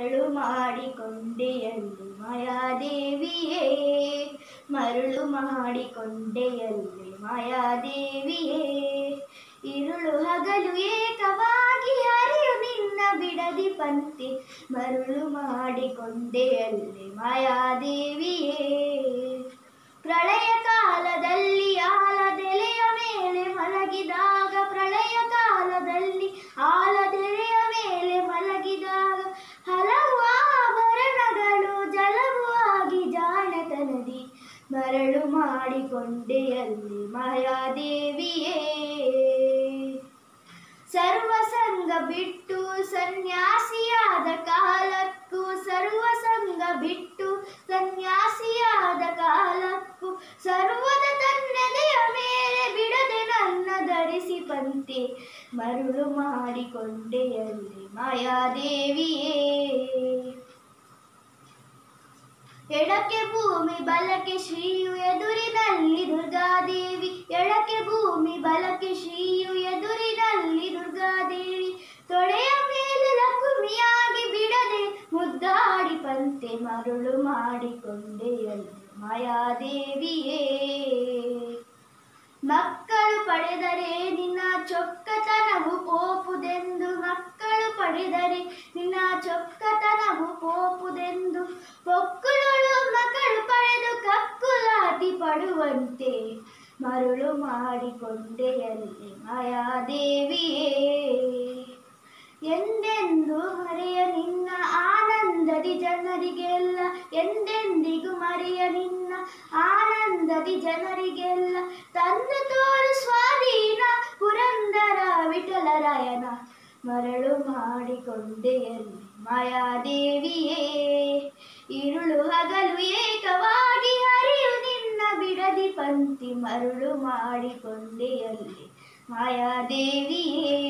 ಮರಳು ಮಾಡಿಕೊಂಡೆಯಲ್ಲಿ ಮಾಯಾದೇವಿಯೇ ಮರಳು ಮಾಡಿಕೊಂಡೆಯಲ್ಲಿ ಮಾಯಾದೇವಿಯೇ ഇരുളു ಹಗಲು ಏಕವಾಗಿ ಹರಿಯು ನಿನ್ನ ಬಿಡದಿ ಪಂಕ್ತಿ ಮರುಳು ಮಾಡಿಕೊಂಡೆಯಲ್ಲಿ ಮಾಯಾದೇವಿಯೇ ಪ್ರಳಯ ಕಾಲದಲ್ಲಿ ಆಲದೆಲೆಯ ಮೇಲೆ ಮಲಗಿದಾಗ ಪ್ರಳಯ ಕಾಲದಲ್ಲಿ ಆಲದೆಲೆಯ ಮೇಲೆ ಮಲಗಿದಾಗ ಹಲವು ಆಭರಣಗಳು ಜಲವು ಆಗಿ ಜಾಣತನದಿ ಮರಳು ಮಾಡಿಕೊಂಡೆಯಲ್ಲಿ ಮಾಯಾದೇವಿಯೇ ಸರ್ವಸಂಗ ಬಿಟ್ಟು ಸನ್ಯಾಸಿಯಾದ ಕಾಲಕ್ಕೂ ಸರ್ವಸಂಗ ಬಿಟ್ಟು ಸನ್ಯಾಸಿಯಾದ ಕಾಲಕ್ಕೂ ಸರ್ವದ ತನ್ನದೆಯ ಮೇಲೆ ಬಿಡದೆ ನನ್ನ ಧರಿಸಿ ಪಂತೆ ಮರುಳು ಮಾಡಿಕೊಂಡೆಯಲ್ಲಿ ಮಾಯಾದೇವಿಯೇ ಎಡಕ್ಕೆ ಭೂಮಿ ಬಲಕ್ಕೆ ಶ್ರೀಯು ಎದುರಿನಲ್ಲಿ ದುರ್ಗಾದೇವಿ ಎಡಕ್ಕೆ ಭೂಮಿ ಬಲಕ್ಕೆ ಶ್ರೀಯು ಎದುರಿನಲ್ಲಿ ದುರ್ಗಾದೇವಿ ತೊಡೆಯ ಮೇಲೆ ಲಕ್ಷ್ಮಿಯಾಗಿ ಬಿಡದೆ ಮುದ್ದಾಡಿ ಪಂತೆ ಮರುಳು ಮಾಡಿಕೊಂಡೆಯಲ್ಲಿ ಮಾಯಾದೇವಿಯೇ ಮಕ್ಕಳು ಪಡೆದರೆ ನಿನ್ನ ಚೊಕ್ಕತನವು ಪೋಪುದೆಂದು ಮಕ್ಕಳು ಪಡೆದರೆ ನಿನ್ನ ಚೊಕ್ಕತನವು ಪೋಪುದೆಂದು ಪೊಕ್ಕುಳಳು ಮಕ್ಕಳು ಪಡೆದು ಕಕ್ಕುಲಾಟಿ ಪಡುವಂತೆ ಮರುಳು ಮಾಡಿಕೊಂಡೆಯಲ್ಲಿ ಮಾಯಾದೇವಿಯೇ ಎಂದೆಂದು ಮರೆಯ ನಿನ್ನ ಆನಂದದಿ ಜನರಿಗೆಲ್ಲ ಎಂದೆಂದಿಗೂ ಮರೆಯ ನಿನ್ನ ಆನಂದದಿ ಜನರಿಗೆಲ್ಲ ತಂದು ತೋರು ಸ್ವಾಧೀನ ಪುರಂದರ ವಿಠಲರಾಯನ ಮರಳು ಮಾಡಿಕೊಂಡೆಯಲ್ಲಿ ಮಾಯಾದೇವಿಯೇ ഇരുಳು ಹಗಲು ಏಕವಾಗಿ ಹರಿಯು ನಿನ್ನ ಬಿಡದಿ ಪಂಕ್ತಿ ಮರುಳು ಮಾಡಿಕೊಂಡೆಯಲ್ಲಿ ಮಾಯಾದೇವಿಯೇ